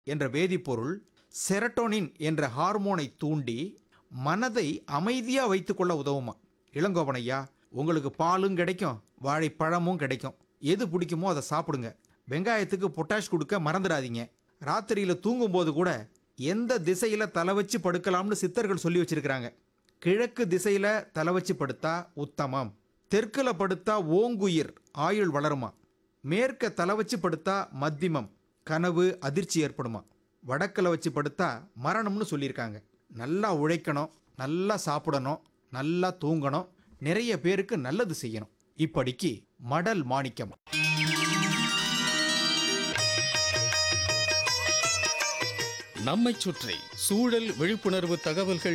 என்ற வேதிப்பொருள் செரட்டோனின் என்ற ஹார்மோனை தூண்டி மனதை அமைதியா வைத்துக்கொள்ள உதவுமா இளங்கோவனையா உங்களுக்கு பாலும் கிடைக்கும் வாழைப்பழமும் கிடைக்கும் எது பிடிக்குமோ அதை சாப்பிடுங்க வெங்காயத்துக்கு பொட்டாஷ் கொடுக்க மறந்துடாதீங்க ராத்திரியில தூங்கும்போது கூட எந்த திசையில தலை வச்சு படுக்கலாம்னு சித்தர்கள் சொல்லி வச்சிருக்கிறாங்க கிழக்கு திசையில தலை வச்சு படுத்தா உத்தமம் தெற்குல படுத்தா ஓங்குயிர் ஆயுள் வளருமா மேற்க தலை வச்சு படுத்தா மத்தியமம் கனவு அதிர்ச்சி ஏற்படுமா வடக்கில் வச்சு படுத்தா மரணம்னு சொல்லியிருக்காங்க நல்லா உழைக்கணும் நல்லா சாப்பிடணும் நல்லா தூங்கணும் நிறைய பேருக்கு நல்லது செய்யணும் இப்படிக்கு மடல் மாணிக்கம் நம்மைச் சுற்றி சூழல் விழிப்புணர்வு தகவல்கள்